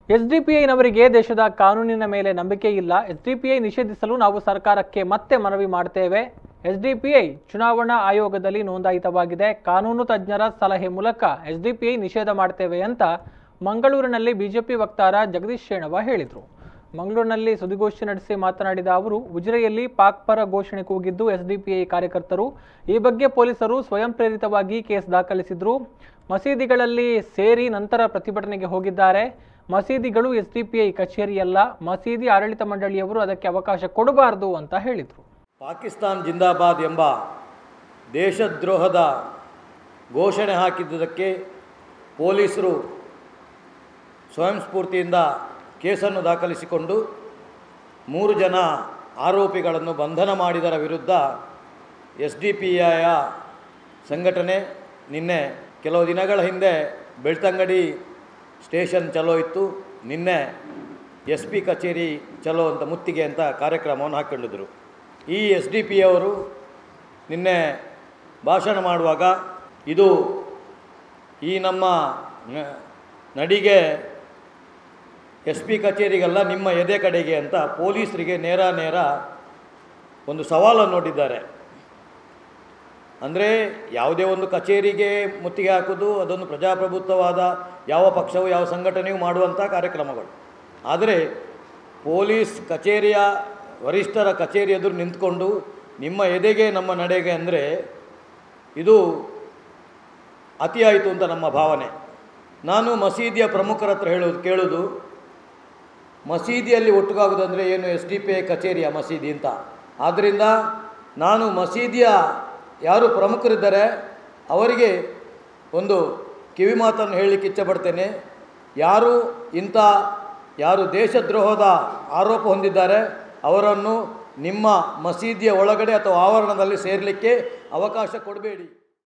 ಎಸ್ಡಿಪಿಐನವರಿಗೆ ದೇಶದ ಕಾನೂನಿನ ಮೇಲೆ ನಂಬಿಕೆ ಇಲ್ಲ ಎಸ್ಡಿಪಿಐ ನಿಷೇಧಿಸಲು ನಾವು ಸರ್ಕಾರಕ್ಕೆ ಮತ್ತೆ ಮನವಿ ಮಾಡ್ತೇವೆ ಎಸ್ಡಿಪಿಐ ಚುನಾವಣಾ ಆಯೋಗದಲ್ಲಿ ನೋಂದಾಯಿತವಾಗಿದೆ ಕಾನೂನು ತಜ್ಞರ ಸಲಹೆ ಮೂಲಕ ಎಸ್ಡಿಪಿಐ ನಿಷೇಧ ಮಾಡ್ತೇವೆ ಅಂತ ಮಂಗಳೂರಿನಲ್ಲಿ ಬಿಜೆಪಿ ವಕ್ತಾರ ಜಗದೀಶ್ ಶೇಣವ ಹೇಳಿದರು ಮಂಗಳೂರಿನಲ್ಲಿ ಸುದ್ದಿಗೋಷ್ಠಿ ನಡೆಸಿ ಮಾತನಾಡಿದ ಅವರು ಉಜಿರೆಯಲ್ಲಿ ಪಾಕ್ ಪರ ಘೋಷಣೆ ಕೂಗಿದ್ದು ಎಸ್ಡಿಪಿಐ ಕಾರ್ಯಕರ್ತರು ಈ ಬಗ್ಗೆ ಪೊಲೀಸರು ಸ್ವಯಂ ಪ್ರೇರಿತವಾಗಿ ಕೇಸ್ ದಾಖಲಿಸಿದ್ರು ಮಸೀದಿಗಳಲ್ಲಿ ಸೇರಿ ನಂತರ ಪ್ರತಿಭಟನೆಗೆ ಹೋಗಿದ್ದಾರೆ ಮಸೀದಿಗಳು ಎಸ್ಡಿಪಿಐ ಕಚೇರಿಯಲ್ಲ ಮಸೀದಿ ಆಡಳಿತ ಮಂಡಳಿಯವರು ಅದಕ್ಕೆ ಅವಕಾಶ ಕೊಡಬಾರದು ಅಂತ ಹೇಳಿದರು ಪಾಕಿಸ್ತಾನ್ ಜಿಂದಾಬಾದ್ ಎಂಬ ದೇಶದ್ರೋಹದ ಘೋಷಣೆ ಹಾಕಿದ್ದುದಕ್ಕೆ ಪೊಲೀಸರು ಸ್ವಯಂ ಸ್ಫೂರ್ತಿಯಿಂದ ಕೇಸನ್ನು ದಾಖಲಿಸಿಕೊಂಡು ಮೂರು ಜನ ಆರೋಪಿಗಳನ್ನು ಬಂಧನ ಮಾಡಿದರ ವಿರುದ್ಧ ಎಸ್ ಡಿ ಪಿ ಐಯ ಸಂಘಟನೆ ನಿನ್ನೆ ಕೆಲವು ದಿನಗಳ ಹಿಂದೆ ಬೆಳ್ತಂಗಡಿ ಸ್ಟೇಷನ್ ಚಲೋ ಇತ್ತು ನಿನ್ನೆ ಎಸ್ ಪಿ ಕಚೇರಿ ಚಲೋ ಅಂತ ಮುತ್ತಿಗೆ ಅಂತ ಕಾರ್ಯಕ್ರಮವನ್ನು ಹಾಕ್ಕೊಂಡಿದ್ರು ಈ ಎಸ್ ಡಿ ಪಿ ಅವರು ನಿನ್ನೆ ಭಾಷಣ ಮಾಡುವಾಗ ಇದು ಈ ನಮ್ಮ ನ- ನಡಿಗೆ ಎಸ್ ಪಿ ಕಚೇರಿಗೆಲ್ಲ ನಿಮ್ಮ ಎದೆ ಕಡೆಗೆ ಅಂತ ಪೊಲೀಸರಿಗೆ ನೇರ ನೇರ ಒಂದು ಸವಾಲನ್ನು ನೋಡಿದ್ದಾರೆ ಅಂದರೆ ಯಾವುದೇ ಒಂದು ಕಚೇರಿಗೆ ಮುತ್ತಿಗೆ ಹಾಕೋದು ಅದೊಂದು ಪ್ರಜಾಪ್ರಭುತ್ವವಾದ ಯಾವ ಪಕ್ಷವು ಯಾವ ಸಂಘಟನೆಯೂ ಮಾಡುವಂಥ ಕಾರ್ಯಕ್ರಮಗಳು ಆದರೆ ಪೊಲೀಸ್ ಕಚೇರಿಯ ವರಿಷ್ಠರ ಕಚೇರಿ ಎದುರು ನಿಂತ್ಕೊಂಡು ನಿಮ್ಮ ಎದೆಗೆ ನಮ್ಮ ನಡೆಗೆ ಅಂದರೆ ಇದು ಅತಿಯಾಯಿತು ಅಂತ ನಮ್ಮ ಭಾವನೆ ನಾನು ಮಸೀದಿಯ ಪ್ರಮುಖರ ಹತ್ರ ಹೇಳೋದು ಕೇಳೋದು ಮಸೀದಿಯಲ್ಲಿ ಒಟ್ಟುಗಾಗೋದಂದರೆ ಏನು ಎಸ್ ಡಿ ಪಿ ಐ ಕಚೇರಿಯ ಮಸೀದಿ ಅಂತ ಆದ್ದರಿಂದ ನಾನು ಮಸೀದಿಯ ಯಾರು ಪ್ರಮುಖರಿದ್ದಾರೆ ಅವರಿಗೆ ಒಂದು ಕಿವಿ ಮಾತನ್ನು ಹೇಳಲಿಕ್ಕೆ ಇಚ್ಛೆಪಡ್ತೇನೆ ಯಾರು ಇಂಥ ಯಾರು ದೇಶದ್ರೋಹದ ಆರೋಪ ಹೊಂದಿದ್ದಾರೆ ಅವರನ್ನು ನಿಮ್ಮ ಮಸೀದಿಯ ಒಳಗಡೆ ಅಥವಾ ಆವರಣದಲ್ಲಿ ಸೇರಲಿಕ್ಕೆ ಅವಕಾಶ ಕೊಡಬೇಡಿ